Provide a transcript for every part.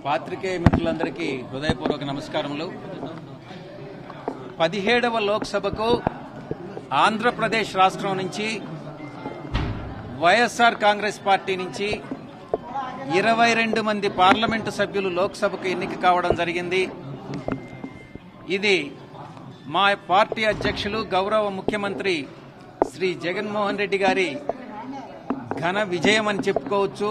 పాత్రికేయ మిత్రులందరికీ హృదయపూర్వక నమస్కారములు పదిహేడవ లోక్సభకు ఆంధ్రప్రదేశ్ రాష్ట్రం నుంచి వైఎస్ఆర్ కాంగ్రెస్ పార్టీ నుంచి ఇరవై రెండు మంది పార్లమెంటు సభ్యులు లోక్సభకు ఎన్నిక కావడం జరిగింది ఇది మా పార్టీ అధ్యక్షులు గౌరవ ముఖ్యమంత్రి శ్రీ జగన్మోహన్ రెడ్డి గారి ఘన విజయం అని చెప్పుకోవచ్చు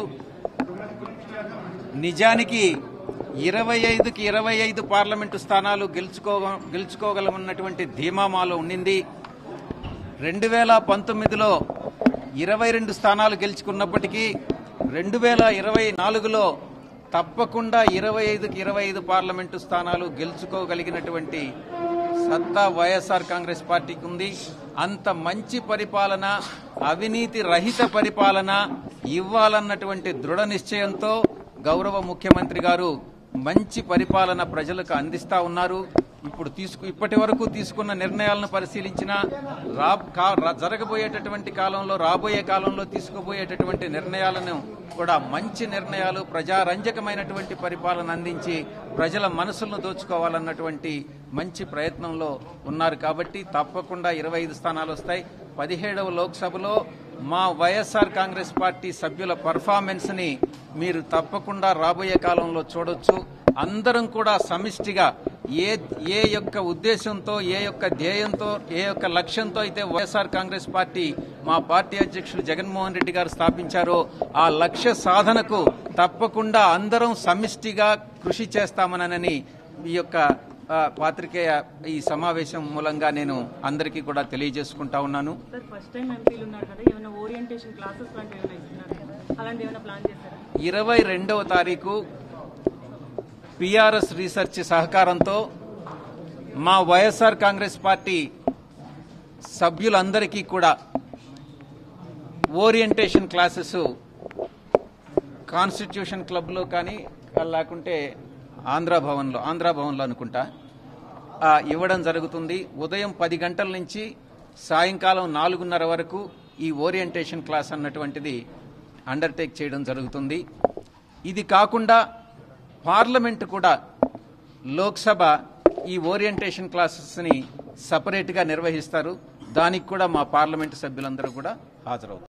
నిజానికి ఇరవై ఐదుకి ఇరవై ఐదు పార్లమెంటు స్థానాలు గెలుచుకో గెలుచుకోగలమన్నటువంటి ధీమా మాలో ఉండింది రెండు వేల పంతొమ్మిదిలో ఇరవై రెండు స్థానాలు గెలుచుకున్నప్పటికీ రెండు వేల ఇరవై నాలుగులో తప్పకుండా ఇరవై ఐదుకి ఇరవై ఐదు పార్లమెంటు స్థానాలు గెలుచుకోగలిగినటువంటి సత్తా వైఎస్ఆర్ కాంగ్రెస్ పార్టీకి ఉంది అంత మంచి పరిపాలన అవినీతి రహిత పరిపాలన ఇవ్వాలన్నటువంటి దృఢ నిశ్చయంతో గౌరవ ముఖ్యమంత్రి గారు మంచి పరిపాలన ప్రజలకు అందిస్తా ఉన్నారు ఇప్పుడు తీసుకు ఇప్పటి వరకు తీసుకున్న నిర్ణయాలను పరిశీలించిన రా కా- రా- జరగబోయేటటువంటి కాలంలో రాబోయే కాలంలో తీసుకుపోయేటటువంటి నిర్ణయాలను కూడా మంచి నిర్ణయాలు ప్రజారంజకమైనటువంటి పరిపాలన అందించి ప్రజల మనసులను దోచుకోవాలన్నటువంటి మంచి ప్రయత్నంలో ఉన్నారు కాబట్టి తప్పకుండా ఇరవై ఐదు స్థానాలు వస్తాయి పదిహేడవ లోక్సభలో మా వైఎస్ఆర్ కాంగ్రెస్ పార్టీ సభ్యుల పర్ఫార్మెన్స్ ని మీరు తప్పకుండా రాబోయే కాలంలో చూడొచ్చు అందరం కూడా సమిష్టిగా ఏ ఏ యొక్క ఉద్దేశంతో ఏ యొక్క ధ్యేయంతో ఏ యొక్క లక్ష్యంతో అయితే వైఎస్ఆర్ కాంగ్రెస్ పార్టీ మా పార్టీ అధ్యక్షులు జగన్మోహన్ రెడ్డి గారు స్థాపించారో ఆ లక్ష్య సాధనకు తప్పకుండా అందరం సమిష్టిగా కృషి చేస్తామనని ఈ యొక్క ఆ, పాత్రికేయ ఈ సమావేశం మూలంగా నేను అందరికీ కూడా తెలియజేసుకుంటా ఉన్నాను సార్ ఫస్ట్ టైం ఎంపీలు ఉన్నారు కదా ఏమైనా ఓరియంటేషన్ క్లాసెస్ లాంటివి ఏమైనా ఇస్తున్నారు కదా అలాంటి ఏమైనా ప్లాన్ చేశారా ఇరవై రెండవ తారీఖు పిఆర్ఎస్ రీసెర్చ్ సహకారంతో మా వైఎస్ఆర్ కాంగ్రెస్ పార్టీ సభ్యులందరికీ కూడా ఓరియంటేషన్ క్లాసెస్ కాన్స్టిట్యూషన్ క్లబ్లో కానీ లేకుంటే ఆంధ్ర భవన్లో ఆంధ్ర భవన్లో అనుకుంటా ఆ, ఇవ్వడం జరుగుతుంది ఉదయం పది గంటల నుంచి సాయంకాలం నాలుగున్నర వరకు ఈ ఓరియంటేషన్ క్లాస్ అన్నటువంటిది అండర్టేక్ చేయడం జరుగుతుంది ఇది కాకుండా పార్లమెంట్ కూడా లోక్సభ ఈ ఓరియంటేషన్ క్లాసెస్ని సపరేట్గా నిర్వహిస్తారు దానికి కూడా మా పార్లమెంటు సభ్యులందరూ కూడా హాజరవుతారు